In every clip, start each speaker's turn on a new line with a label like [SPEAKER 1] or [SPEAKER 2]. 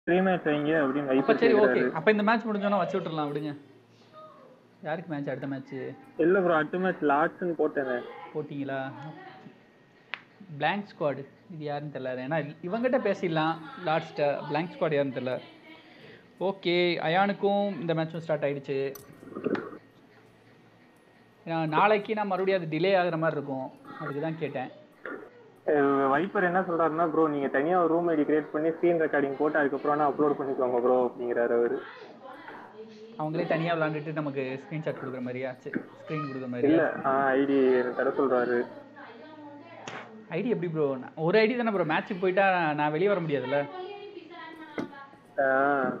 [SPEAKER 1] Rematch வைங்க அப்படின்னு
[SPEAKER 2] அப்போ
[SPEAKER 1] வைப்பர்
[SPEAKER 2] சரி ஓகே
[SPEAKER 1] கேக்குறாரு
[SPEAKER 2] அப்போ இந்த மேட்ச் முடிஞ்சோன்னா வச்சு விட்டுறலாம் விடுங்க யாருக்கு மேட்ச் அடுத்த மேட்ச்
[SPEAKER 1] இல்ல ப்ரோ அடுத்த மேட்ச் லாட்ஸ்னு போட்டேனே
[SPEAKER 2] போட்டிங்களா blank ஸ்குவாட் இது யாருன்னு தெரியல ஏன்னா இவங்ககிட்ட பேசிடலாம் லாஸ்ட்டை blank ஸ்குவாட் யாருன்னு தெரியல ஓகே அயானுக்கும் இந்த மேட்சும் ஸ்டார்ட் ஆயிடுச்சு ஏன்னா நாளைக்கு நான் மறுபடியும் அது டிலே ஆகுற மாதிரி இருக்கும் அதுக்கு தான் கேட்டேன்
[SPEAKER 1] வைப்பர் என்ன சொல்றாருன்னா ப்ரோ நீங்க தனியா ஒரு ரூம் ஐடி கிரியேட் பண்ணி ஸ்க்ரீன் ரெக்கார்டிங் போட்டு அதுக்கப்புறம் அப்லோட் பண்ணிக்கோங்க ப்ரோ அப்படிங்கிறாரு அவரு
[SPEAKER 2] அவங்களே தனியாக விளாண்டுட்டு நமக்கு ஸ்க்ரீன்ஷாட் கொடுக்குற மாதிரியா ஸ்க்ரீன் கொடுக்குற மாதிரியா
[SPEAKER 1] இல்ல ஐடி தர சொல்றாரு
[SPEAKER 2] ஐடி எப்படி ப்ரோ ஒரு ஐடி தானே ப்ரோ மேட்ச்சுக்கு போயிட்டா நான் வெளியே வர முடியாதுல்ல
[SPEAKER 1] ஆஹ்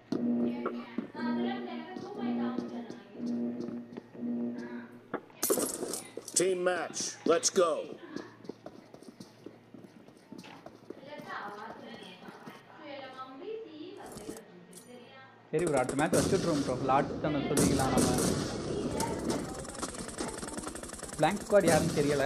[SPEAKER 3] Team match. Let's go.
[SPEAKER 2] சரி ப்ரோ அடுத்த மேட்ச் வச்சுட்ருவோம் ப்ரோ லாட்ஸ் தானே சொல்லிக்கலாம் நம்ம blank ஸ்குவாட் யாருன்னு தெரியல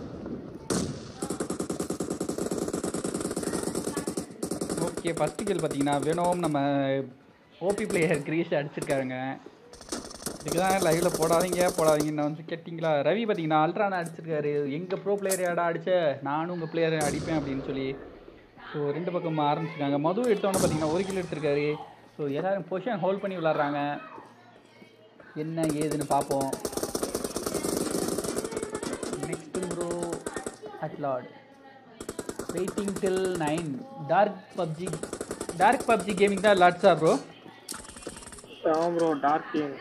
[SPEAKER 2] ஓகே ஃபஸ்ட்டு கேள் பார்த்தீங்கன்னா வேணும் நம்ம ஓபி பிளேயர் கிரீஷ் அடிச்சிருக்காருங்க இதுக்கு தான் லைவ்ல போடாதீங்க போடாதீங்கன்னு வந்து கேட்டிங்களா ரவி பார்த்தீங்கன்னா அல்ட்ரானா அடிச்சிருக்காரு எங்கள் ப்ரோ பிளேயர் யாடா அடிச்ச நானும் உங்கள் பிளேயரை அடிப்பேன் அப்படின்னு சொல்லி ஸோ ரெண்டு பக்கம் ஆரம்பிச்சிருக்காங்க மது எடுத்தவொன்னே பார்த்தீங்கன்னா ஒரு கிலோ எடுத்திருக்காரு ஸோ எல்லாரும் பொசிஷன் ஹோல்ட் பண்ணி விளாட்றாங்க என்ன ஏதுன்னு பார்ப்போம் next bro a lot waiting till nine dark PUBG dark PUBG gaming தான் லாட்ஸா ப்ரோ
[SPEAKER 1] ஆமா ப்ரோ டார்க் டீம்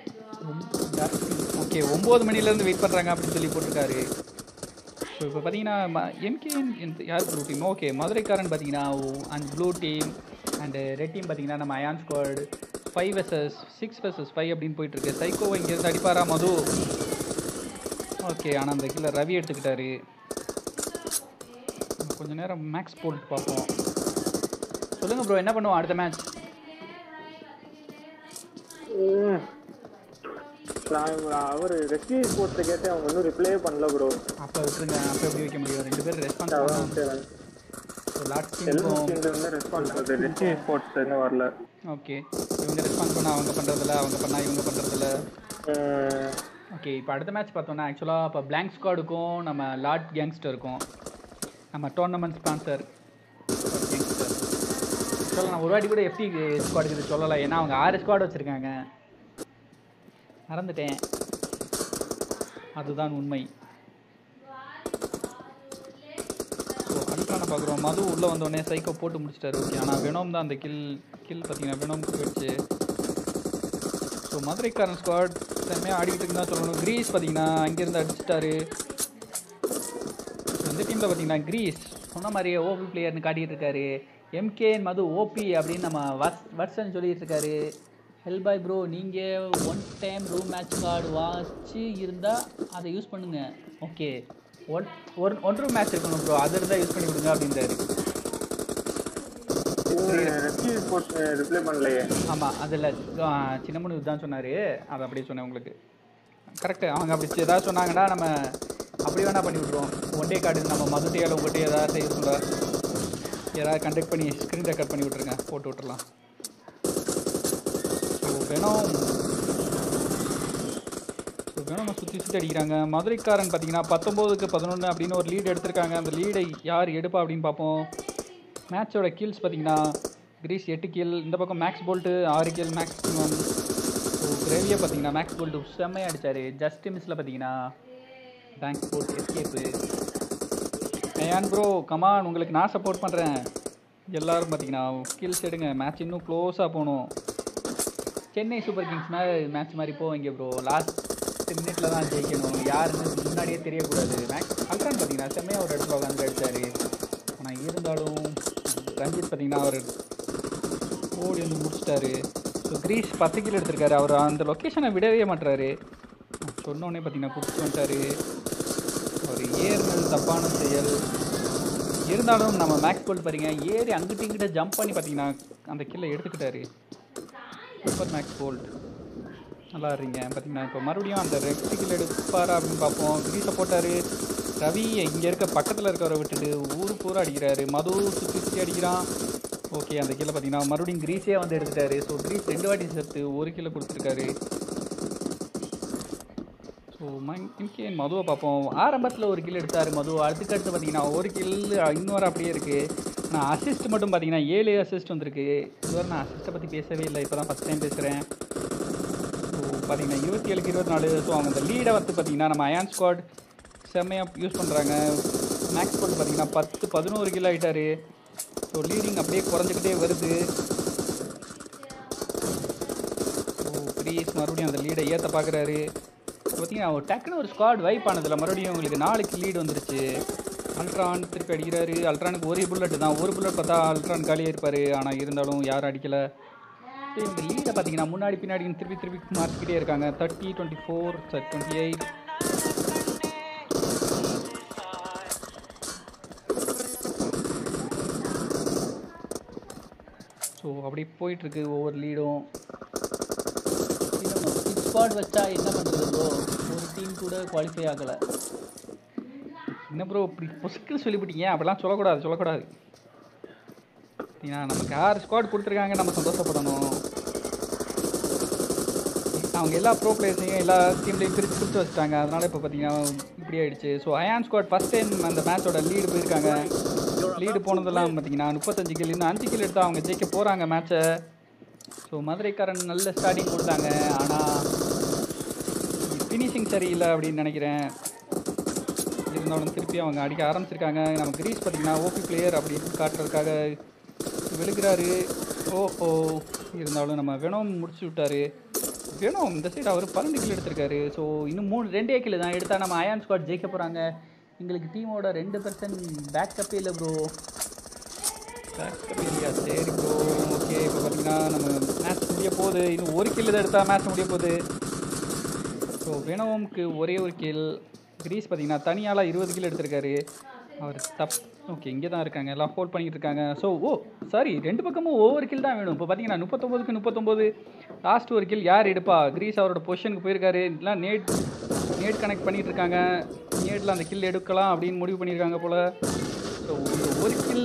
[SPEAKER 2] ஓகே ஒம்பது மணிலேருந்து வெயிட் பண்ணுறாங்க அப்படின்னு சொல்லி போட்டிருக்காரு ஸோ இப்போ பார்த்தீங்கன்னா எம்கேஎன் யார் ப்ளூ டீம் ஓகே மதுரைக்காரன் பார்த்தீங்கன்னா and blue team and red team பார்த்தீங்கன்னா நம்ம Ayan squad five versus six versus five அப்படின்னு போயிட்டுருக்கு சைக்கோவை இங்கேருந்து அடிப்பாரா மது ஓகே ஆனால் அந்த கீழே ரவி எடுத்துக்கிட்டாரு கொஞ்ச நேரம் மேக்ஸ் போட்டு பார்ப்போம் சொல்லுங்கள் ப்ரோ என்ன பண்ணுவோம் அடுத்த மேட்ச்
[SPEAKER 1] ம். நான் அவரு ரெஸ்கியூ ஸ்போர்ட்ஸை கேட்டு அவங்க இன்னும் ரிப்ளே பண்ணல ப்ரோ
[SPEAKER 2] அப்போ விட்டுருங்க அப்போ எப்படி வைக்க முடியும் ரெண்டு பேரும் ரெஸ்பான்ஸ் பண்ணலாம் லாஸ்ட்
[SPEAKER 1] எல்எம்
[SPEAKER 2] டீமுக்கும்
[SPEAKER 1] இருந்து ரெஸ்பான்ஸ் வருது ரெஸ்கியூ ஸ்போர்ட்ஸ் இன்னும் வரல
[SPEAKER 2] ஓகே இவங்க ரெஸ்பான்ஸ் பண்ணால் அவங்க பண்ணுறதில்ல அவங்க பண்ணால் இவங்க பண்ணுறதில்ல
[SPEAKER 1] ம்.
[SPEAKER 2] ஓகே இப்போ அடுத்த மேட்ச் பார்த்தோம்னா ஆக்சுவலாக இப்போ பிளாங்க் ஸ்குவாடுக்கும் நம்ம லார்ட் கேங்ஸ்டருக்கும் நம்ம டோர்னமெண்ட் ஸ்பான்சர் கேங்ஸ்டர் ஆக்சுவலாக நான் ஒரு வாட்டி கூட எஃப்டி ஸ்குவாடுக்கு இது சொல்லலை ஏன்னா அவங்க ஆறு ஸ்குவாட் வச்சுருக்காங்க மறந்துட்டேன் அதுதான் உண்மை ஸோ அடுத்தான பார்க்குறோம் மது உள்ளே வந்தோடனே சைக்கோ போட்டு முடிச்சிட்டாரு ஓகே ஆனால் வெனோம் தான் அந்த கில் கில் பார்த்தீங்கன்னா வெனோம்க்கு போயிடுச்சு ஸோ மதுரைக்காரன் ஸ்குவாட் செம்மையாக ஆடிக்கிட்டு இருக்குன்னு தான் சொல்லணும் கிரீஸ் பார்த்தீங்கன்னா அங்கேருந்து அடிச்சிட்டாரு So, இந்த டீமில் பார்த்தீங்கன்னா கிரீஸ் சொன்ன மாதிரியே ஓபி பிளேயர்னு காட்டிகிட்டு இருக்காரு எம்கே மது ஓபி அப்படின்னு நம்ம வர்ஸ் வர்ஷன் சொல்லிட்டு இருக்காரு ஹெல்பாய் ப்ரோ நீங்கள் one time room match card வாச்சு இருந்தால் அதை யூஸ் பண்ணுங்க okay one one one room match இருக்கணும் ப்ரோ அது இருந்தால் யூஸ் பண்ணி விடுங்க அப்படின்றாரு
[SPEAKER 1] ரெஸ்கியூ ஸ்போர்ட்ஸ் ரிப்ளை பண்ணலையே
[SPEAKER 2] ஆமாம் அதில் சின்னமனு தான் சொன்னார் அதை அப்படியே சொன்னேன் உங்களுக்கு கரெக்டு அவங்க அப்படி ஏதாவது சொன்னாங்கன்னா நம்ம அப்படி வேணால் பண்ணி விட்ருவோம் ஒன் டே கார்டு நம்ம மதுட்டையால் உங்கள்கிட்ட ஏதாவது செய்ய சொல்ல ஏதாவது கண்டக்ட் பண்ணி ஸ்க்ரீன் ரெக்கார்ட் பண்ணி விட்ருங்க போட்டு விட்டுறலாம் ஸோ வேணும் ஸோ வேணும் சுற்றி சுற்றி அடிக்கிறாங்க மதுரைக்காரன் பார்த்தீங்கன்னா பத்தொம்போதுக்கு பதினொன்று அப்படின்னு ஒரு லீடு எடுத்திருக்காங்க அந்த லீடை யார் எடுப்பா அப்படின்னு பார்ப்போம் மேட்சோட கீல்ஸ் பார்த்தீங்கன்னா கிரீஸ் எட்டு கீல் இந்த பக்கம் மேக்ஸ் போல்ட்டு ஆறு கீல் மேக்ஸிமம் ஸோ கிரேவியை பார்த்தீங்கன்னா மேக்ஸ் போல்ட்டு செம்மையாக அடிச்சார் ஜஸ்ட் மிஸ்ஸில் பார்த்தீங்கன்னா பேங்க் போல்ட் எஸ்கேப்பு ஏன் ப்ரோ கமான் உங்களுக்கு நான் சப்போர்ட் பண்ணுறேன் எல்லாரும் பார்த்தீங்கன்னா ஸ்கில்ஸ் எடுங்க மேட்ச் இன்னும் க்ளோஸாக போகணும் சென்னை சூப்பர் கிங்ஸ் மாதிரி மேட்ச் மாதிரி போவீங்க ப்ரோ லாஸ்ட் மினிட்ல தான் ஜெயிக்கணும் யாருன்னு முன்னாடியே தெரியக்கூடாது மேக்ஸ் அல்ட்ரான் பார்த்தீங்கன்னா செம்மையாக ஒரு இடத்துல உட்காந்து அடிச்சாரு ஆனால் இருந்தாலும் ரஞ்சித் பார்த்தீங்கன்னா அவர் ஓடி வந்து முடிச்சிட்டாரு ஸோ கிரீஷ் பத்து கிலோ எடுத்திருக்காரு அவர் அந்த லொக்கேஷனை விடவே மாட்டுறாரு சொன்னோடனே பார்த்தீங்கன்னா குடிச்சு வந்துட்டாரு அவர் ஏறினது தப்பான செயல் இருந்தாலும் நம்ம மேக்ஸ் போல்ட் பாருங்க ஏறி அங்கிட்ட இங்கிட்ட ஜம்ப் பண்ணி பார்த்தீங்கன்னா அந்த கில்லை எடுத்துக்கிட்டாரு சூப்பர் மேக்ஸ் போல்ட் நல்லா இருங்க பார்த்தீங்கன்னா இப்போ மறுபடியும் அந்த ரெக்ட் கில் எடுப்பாரா அப்படின்னு பார்ப்போம் கிரீஸை போட்டார் ரவி இங்கே இருக்க பக்கத்தில் இருக்கவரை விட்டுட்டு ஊர் பூரா அடிக்கிறாரு மது சுற்றி சுற்றி அடிக்கிறான் ஓகே அந்த கீழே பார்த்தீங்கன்னா மறுபடியும் கிரீஸே வந்து எடுத்துட்டாரு ஸோ கிரீஸ் ரெண்டு வாட்டி சேர்த்து ஒரு கிலோ கொடுத்துருக்காரு ஸோ இம்கேன் மதுவை பார்ப்போம் ஆரம்பத்தில் ஒரு கில் எடுத்தார் மது அதுக்கடுத்து பார்த்தீங்கன்னா ஒரு கில் இன்னொரு அப்படியே இருக்குது நான் அசிஸ்ட் மட்டும் பார்த்தீங்கன்னா ஏழு அசிஸ்ட் வந்திருக்கு இதுவரை நான் அசிஸ்ட்டை பற்றி பேசவே இல்லை இப்போ தான் ஃபஸ்ட் டைம் பேசுகிறேன் ஸோ பார்த்தீங்கன்னா இருபத்தி ஏழுக்கு இருபத்தி நாலு ஸோ அவங்க இந்த லீடை வந்து பார்த்தீங்கன்னா நம்ம அயான் ஸ்குவாட் செம்மையாக யூஸ் பண்ணுறாங்க மேக்ஸ் போட்டு பார்த்தீங்கன்னா பத்து பதினோரு கிலோ ஆகிட்டாரு ஸோ லீடிங் அப்படியே குறைஞ்சிக்கிட்டே வருது ஸோ ப்ரீஸ் மறுபடியும் அந்த லீடை ஏற்ற பார்க்குறாரு பார்த்தீங்கன்னா ஒரு டக்குன்னு ஒரு ஸ்குவாட் வைப் ஆனதில்ல மறுபடியும் உங்களுக்கு நாளைக்கு லீடு வந்துருச்சு அல்ட்ரான் திருப்பி அடிக்கிறாரு அல்ட்ரானுக்கு ஒரே புல்லட் தான் ஒரு புல்லட் பார்த்தா அல்ட்ரான் காலியாக இருப்பார் ஆனால் இருந்தாலும் யாரும் அடிக்கலை ஸோ இந்த லீடை பார்த்தீங்கன்னா முன்னாடி பின்னாடி திருப்பி திருப்பி மாற்றிக்கிட்டே இருக்காங்க thirty twenty four twenty eight so அப்படி போயிட்டுருக்கு ஒவ்வொரு லீடும் சிக்ஸ் ஸ்குவாட் வச்சா என்ன பண்ணுறது ப்ரோ ஒரு டீம் கூட குவாலிஃபை ஆகலை என்ன ப்ரோ இப்படி பொசுக்கு சொல்லிவிட்டீங்க அப்படிலாம் சொல்லக்கூடாது சொல்லக்கூடாது ஏன்னா நமக்கு ஆறு ஸ்குவாட் கொடுத்துருக்காங்க நம்ம சந்தோஷப்படணும் அவங்க எல்லா ப்ரோ பிளேயர்ஸையும் எல்லா டீம்லையும் பிரித்து பிரித்து வச்சுட்டாங்க அதனால இப்போ பார்த்தீங்கன்னா இப்படி ஆயிடுச்சு so Ayan squad first time அந்த மேட்சோட லீடு போயிருக்காங்க லீடு போனதெல்லாம் பார்த்தீங்கன்னா முப்பத்தஞ்சு கில் இன்னும் அஞ்சு கில் எடுத்தால் அவங்க ஜெயிக்க போகிறாங்க மேட்சை ஸோ மதுரைக்காரன் நல்ல ஸ்டார்டிங் கொடுத்தாங்க ஆனால் ஃபினிஷிங் சரியில்லை அப்படின்னு நினைக்கிறேன் இருந்தாலும் திருப்பி அவங்க அடிக்க ஆரம்பிச்சிருக்காங்க நம்ம கிரீஸ் பார்த்தீங்கன்னா ஓபி பிளேயர் அப்படின்னு காட்டுறதுக்காக விழுகிறாரு ஓ ஓ இருந்தாலும் நம்ம வெனோம் முடிச்சு விட்டாரு வெனோம் இந்த சைடு அவர் பன்னெண்டு கிலோ எடுத்திருக்காரு ஸோ இன்னும் மூணு ரெண்டே கிலோ தான் எடுத்தால் நம்ம அயான் ஸ்குவாட் ஜெயிக்க போகிறாங்க எங்களுக்கு டீமோட ரெண்டு பர்சன்ட் பேக்கப்பே இல்லை ப்ரோ பேக்கப் இல்லையா சரி ப்ரோ ஓகே இப்போ பார்த்தீங்கன்னா நம்ம மேட்ச் முடிய போகுது இன்னும் ஒரு கில் தான் எடுத்தால் மேட்ச் முடிய போகுது ஸோ வெனோமுக்கு ஒரே ஒரு கில் கிரீஸ் பார்த்தீங்கன்னா தனியாலாம் இருபது கில் எடுத்திருக்காரு அவர் தப் ஓகே இங்கே தான் இருக்காங்க எல்லாம் ஹோல்ட் பண்ணிட்டு இருக்காங்க ஸோ ஓ சாரி ரெண்டு பக்கமும் ஒவ்வொரு கில் தான் வேணும் இப்போ பார்த்தீங்கன்னா முப்பத்தொம்போதுக்கு முப்பத்தொம்போது லாஸ்ட் ஒரு கில் யார் எடுப்பா கிரீஸ் அவரோட பொசிஷனுக்கு போயிருக்காரு எல்லாம் நேட் நேட் கனெக்ட் பண்ணிட்டு இருக்காங்க நேட்டில் அந்த கில் எடுக்கலாம் அப்படின்னு முடிவு பண்ணியிருக்காங்க போல் ஸோ இந்த ஒரு கில்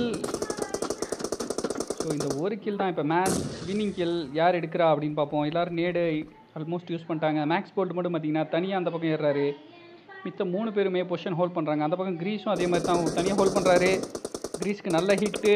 [SPEAKER 2] ஸோ இந்த ஒரு கில் தான் இப்போ மேட்ச் வின்னிங் கில் யார் எடுக்கிறா அப்படின்னு பார்ப்போம் எல்லோரும் நேடு ஆல்மோஸ்ட் யூஸ் பண்ணிட்டாங்க மேக்ஸ் போல்ட் மட்டும் பார்த்தீங்கன்னா தனியாக அந்த பக்கம் ஏறுறாரு மித்த மூணு பேருமே பொசிஷன் ஹோல்ட் பண்ணுறாங்க அந்த பக்கம் கிரீஸும் அதே மாதிரி தான் தனியாக ஹோல்ட் பண்ணுறாரு கிரீஸ்க்கு நல்ல ஹிட்டு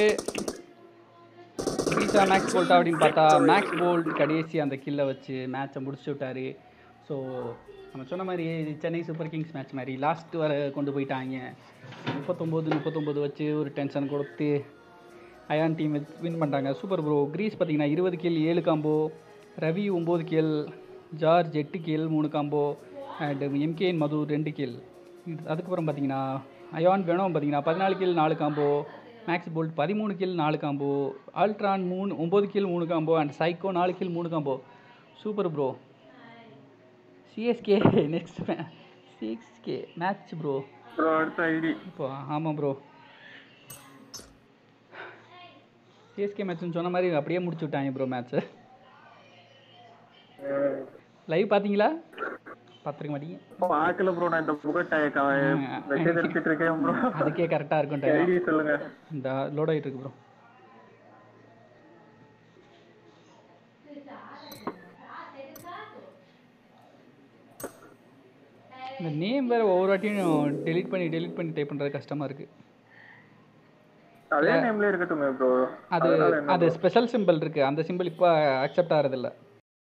[SPEAKER 2] கிரீஸா மேக்ஸ் போல்ட்டா அப்படின்னு பார்த்தா மேக்ஸ் போல்ட் கடைசி அந்த கில்லை வச்சு மேட்சை முடிச்சு விட்டாரு ஸோ நம்ம சொன்ன மாதிரி இது சென்னை சூப்பர் கிங்ஸ் மேட்ச் மாதிரி லாஸ்ட் வர கொண்டு போயிட்டாங்க முப்பத்தொம்போது முப்பத்தொம்போது வச்சு ஒரு டென்ஷன் கொடுத்து அயான் டீம் வின் பண்ணிட்டாங்க சூப்பர் ப்ரோ கிரீஸ் பார்த்தீங்கன்னா இருபது கில் ஏழு காம்போ ரவி ஒம்பது கில் ஜார்ஜ் எட்டு கில் மூணு காம்போ அண்ட் எம்கேஎன் மது ரெண்டு கில் அதுக்கப்புறம் பார்த்தீங்கன்னா அயான் வெனோம் பார்த்தீங்கன்னா பதினாலு கில் நாலு காம்போ மேக்ஸ் போல்ட் பதிமூணு கில் நாலு காம்போ ஆல்ட்ரான் மூணு ஒம்பது கில் மூணு காம்போ அண்ட் சைக்கோ நாலு கில் மூணு combo super bro CSK next CSK match bro
[SPEAKER 1] bro அடுத்த ஐடி
[SPEAKER 2] இப்போ ஆமாம் ப்ரோ சிஎஸ்கே மேட்ச்னு சொன்ன மாதிரி அப்படியே முடிச்சு விட்டாங்க ப்ரோ மேட்ச்சு லைவ் பார்த்தீங்களா பார்த்துருக்க மாட்டீங்க
[SPEAKER 1] பார்க்கல ப்ரோ நான் இந்த புகட்ட மெசேஜ் எடுத்துட்டு இருக்கேன் ப்ரோ
[SPEAKER 2] அதுக்கே கரெக்டாக இருக்கும் டைம்
[SPEAKER 1] ஐடி சொல்லுங்க
[SPEAKER 2] இந்த லோட் ஆகிட்டு இருக்கு ப்ரோ இந்த நேம் வேறு ஒவ்வொரு வாட்டியும் டெலீட் பண்ணி டெலீட் பண்ணி டைப் பண்ணுறது கஷ்டமாக இருக்குது
[SPEAKER 1] அதே நேம்ல இருக்கட்டுமே ப்ரோ
[SPEAKER 2] அது அது ஸ்பெஷல் சிம்பிள் இருக்குது அந்த சிம்பிள் இப்போ அக்செப்ட் ஆகிறதில்ல